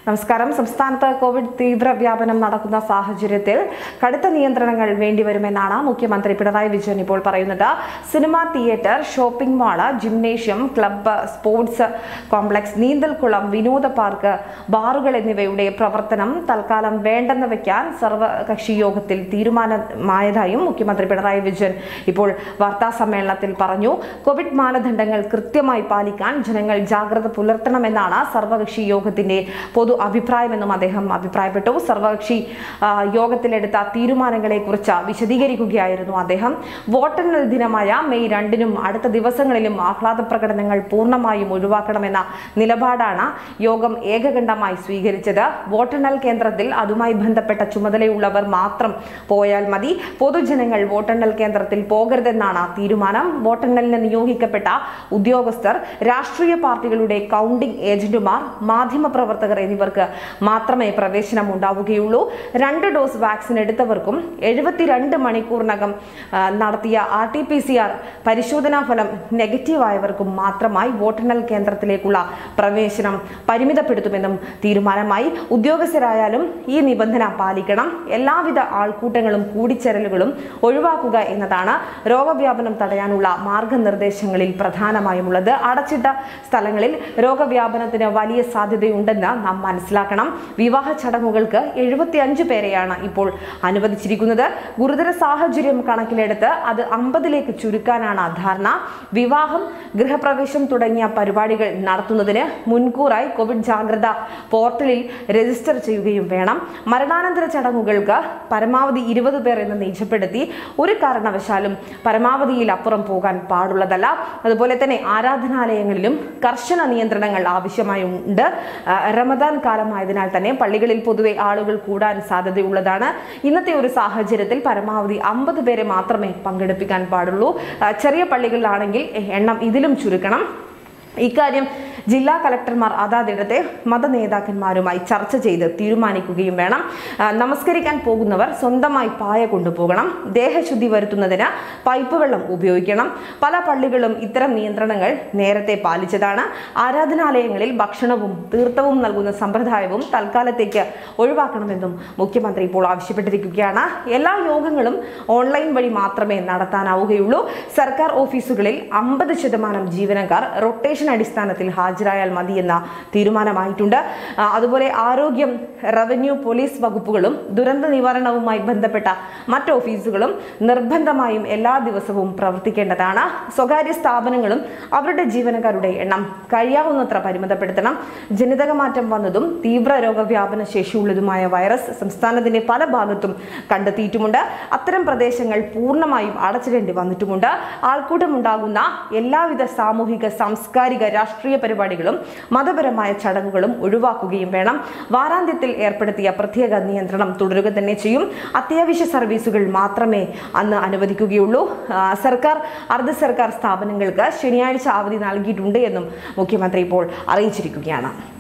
നമസ്കാരം സംസ്ഥാനത്ത് കോവിഡ് തീവ്ര വ്യാപനം നടക്കുന്ന സാഹചര്യത്തിൽ കടുത്ത നിയന്ത്രണങ്ങൾ വേണ്ടിവരുമെന്നാണ് മുഖ്യമന്ത്രി പിണറായി വിജയൻ ഇപ്പോൾ പറയുന്നത് cinema theatre shopping mall gymnasium club sports complex നീന്തൽക്കുളം വിനോദ പാർക്ക് ബാറുകൾ എന്നിവയുടെ പ്രവർത്തനം തൽക്കാലം വേണ്ടെന്ന് വെക്കാൻ സർവകക്ഷി യോഗത്തിൽ തീരുമാനമായതായും മുഖ്യമന്ത്രി പിണറായി വിജയൻ ഇപ്പോൾ വാർത്താ സമ്മേളനത്തിൽ പറഞ്ഞു കോവിഡ് മാനദണ്ഡങ്ങൾ കൃത്യമായി പാലിക്കാൻ ജനങ്ങൾ ജാഗ്രത പുലർത്തണമെന്നാണ് സർവകക്ഷി യോഗത്തിന്റെ പൊതു അഭിപ്രായമെന്നും അദ്ദേഹം അഭിപ്രായപ്പെട്ടു സർവകക്ഷി ആ, യോഗത്തിലെടുത്ത തീരുമാനങ്ങളെ കുറിച്ച് വിശദീകരിക്കുകയായിരുന്നു അദ്ദേഹം വോട്ടെണ്ണൽ ദിനമായ മെയ് രണ്ടിനും അടുത്ത ദിവസങ്ങളിലും ആഹ്ലാദ പ്രകടനങ്ങൾ പൂർണ്ണമായും ഒഴിവാക്കണമെന്ന നിലപാടാണ് യോഗം ഏകകണ്ഠമായി സ്വീകരിച്ചത് വോട്ടെണ്ണൽ കേന്ദ്രത്തിൽ അതുമായി ബന്ധപ്പെട്ട ചുമതലയുള്ളവർ മാത്രം പോയാൽ മതി പൊതുജനങ്ങൾ വോട്ടെണ്ണൽ കേന്ദ്രത്തിൽ പോകരുതെന്നാണ് തീരുമാനം വോട്ടെണ്ണലിന് നിയോഗിക്കപ്പെട്ട ഉദ്യോഗസ്ഥർ രാഷ്ട്രീയ പാർട്ടികളുടെ കൗണ്ടിംഗ് ഏജന്റുമാർ മാധ്യമപ്രവർത്തകർ എന്നിവർക്ക് മാത്രമേ പ്രവേശനം ഉണ്ടാവുകയുള്ളൂ രണ്ട് ഡോസ് വാക്സിൻ എടുത്തവർക്കും എഴുപത്തിരണ്ട് മണിക്കൂറിനകം ആ, നടത്തിയ R T P C R പരിശോധനാ ഫലം നെഗറ്റീവ് ആയവർക്കും മാത്രമായി വോട്ടെണ്ണൽ കേന്ദ്രത്തിലേക്കുള്ള പ്രവേശനം പരിമിതപ്പെടുത്തുമെന്നും തീരുമാനമായി ഉദ്യോഗസ്ഥരായാലും ഈ നിബന്ധന പാലിക്കണം എല്ലാവിധ ആൾക്കൂട്ടങ്ങളും കൂടിച്ചേരലുകളും ഒഴിവാക്കുക എന്നതാണ് രോഗവ്യാപനം തടയാനുള്ള മാർഗനിർദ്ദേശങ്ങളിൽ പ്രധാനമായുമുള്ളത് അടച്ചിട്ട സ്ഥലങ്ങളിൽ രോഗവ്യാപനത്തിന് വലിയ സാധ്യതയുണ്ടെന്ന് നാം മനസ്സിലാക്കണം വിവാഹ ചടങ്ങുകൾക്ക് എഴുപത്തിയഞ്ച് പേരെയാണ് ഇപ്പോൾ അനുവദിച്ചിരിക്കുന്നത് ഗുരുതര സാഹചര്യം കണക്കിലെടുത്ത് അത് അമ്പതിലേക്ക് ചുരുക്കാനാണ് ധാരണ വിവാഹം ഗൃഹപ്രവേശം തുടങ്ങിയ പരിപാടികൾ നടത്തുന്നതിന് മുൻകൂറായി കോവിഡ് ജാഗ്രത പോർട്ടലിൽ രജിസ്റ്റർ ചെയ്യുകയും വേണം മരണാനന്തര ചടങ്ങുകൾക്ക് പരമാവധി ഇരുപത് പേർ എന്ന് നിജപ്പെടുത്തി ഒരു കാരണവശാലും പരമാവധിയിൽ അപ്പുറം പോകാൻ പാടുള്ളതല്ല അതുപോലെ തന്നെ ആരാധനാലയങ്ങളിലും കർശന നിയന്ത്രണങ്ങൾ ആവശ്യമായുണ്ട് ആ, റമദാൻ കാലമായതിനാൽ തന്നെ പള്ളികളിൽ പൊതുവെ ആളുകൾ കൂടാൻ സാധ്യതയുള്ളതാണ് ഇന്നത്തെ ഒരു സാഹചര്യത്തിൽ പരമാവധി അമ്പത് പേരെ മാത്രമേ പങ്കെടുപ്പിക്കാൻ പാടുള്ളൂ ആ, ചെറിയ പള്ളികളിലാണെങ്കിൽ എണ്ണം ഇതിലും ചുരുക്കണം ഇക്കാര്യം ജില്ലാ കലക്ടർമാർ അതാതിടത്തെ മതനേതാക്കന്മാരുമായി ചർച്ച ചെയ്ത് തീരുമാനിക്കുകയും വേണം ആ, നമസ്കരിക്കാൻ പോകുന്നവർ സ്വന്തമായി പായ കൊണ്ടുപോകണം ദേഹശുദ്ധി വരുത്തുന്നതിന് പൈപ്പ് വെള്ളം ഉപയോഗിക്കണം പല പള്ളികളും ഇത്തരം നിയന്ത്രണങ്ങൾ നേരത്തെ പാലിച്ചതാണ് ആരാധനാലയങ്ങളിൽ ഭക്ഷണവും തീർത്ഥവും നൽകുന്ന സമ്പ്രദായവും തൽക്കാലത്തേക്ക് ഒഴിവാക്കണമെന്നും മുഖ്യമന്ത്രി ഇപ്പോൾ ആവശ്യപ്പെട്ടിരിക്കുകയാണ് എല്ലാ യോഗങ്ങളും ഓൺലൈൻ വഴി മാത്രമേ നടത്താനാവുകയുള്ളൂ സർക്കാർ ഓഫീസുകളിൽ അമ്പത് ശതമാനം ജീവനക്കാർ റൊട്ടേഷൻ അടിസ്ഥാനത്തിൽ ഹാജരായാൽ മതിയെന്ന തീരുമാനമായിട്ടുണ്ട് ആ, അതുപോലെ ആരോഗ്യം റവന്യൂ പോലീസ് വകുപ്പുകളും ദുരന്ത നിവാരണവുമായി ബന്ധപ്പെട്ട മറ്റ് ഓഫീസുകളും നിർബന്ധമായും എല്ലാ ദിവസവും പ്രവർത്തിക്കേണ്ടതാണ് സ്വകാര്യ സ്ഥാപനങ്ങളും അവരുടെ ജീവനക്കാരുടെ എണ്ണം കഴിയാവുന്നത്ര പരിമിതപ്പെടുത്തണം ജനിതക മാറ്റം വന്നതും തീവ്ര രോഗവ്യാപന ശേഷിയുള്ളതുമായ വൈറസ് സംസ്ഥാനത്തിന്റെ പല ഭാഗത്തും കണ്ടെത്തിയിട്ടുമുണ്ട് അത്തരം പ്രദേശങ്ങൾ പൂർണ്ണമായും അടച്ചിടേണ്ടി വന്നിട്ടുമുണ്ട് ആൾക്കൂട്ടമുണ്ടാകുന്ന എല്ലാവിധ സാമൂഹിക സാംസ്കാരിക രാഷ്ട്രീയ പരിപാടികളും മതപരമായ ചടങ്ങുകളും ഒഴിവാക്കുകയും വേണം വാരാന്ത്യത്തിൽ ഏർപ്പെടുത്തിയ പ്രത്യേക നിയന്ത്രണം തുടരുക തന്നെ ചെയ്യും അത്യാവശ്യ സർവീസുകൾ മാത്രമേ അന്ന് അനുവദിക്കുകയുള്ളൂ ആ, സർക്കാർ അർദ്ധ സർക്കാർ സ്ഥാപനങ്ങൾക്ക് ശനിയാഴ്ച അവധി നൽകിയിട്ടുണ്ട് എന്നും മുഖ്യമന്ത്രി ഇപ്പോൾ അറിയിച്ചിരിക്കുകയാണ്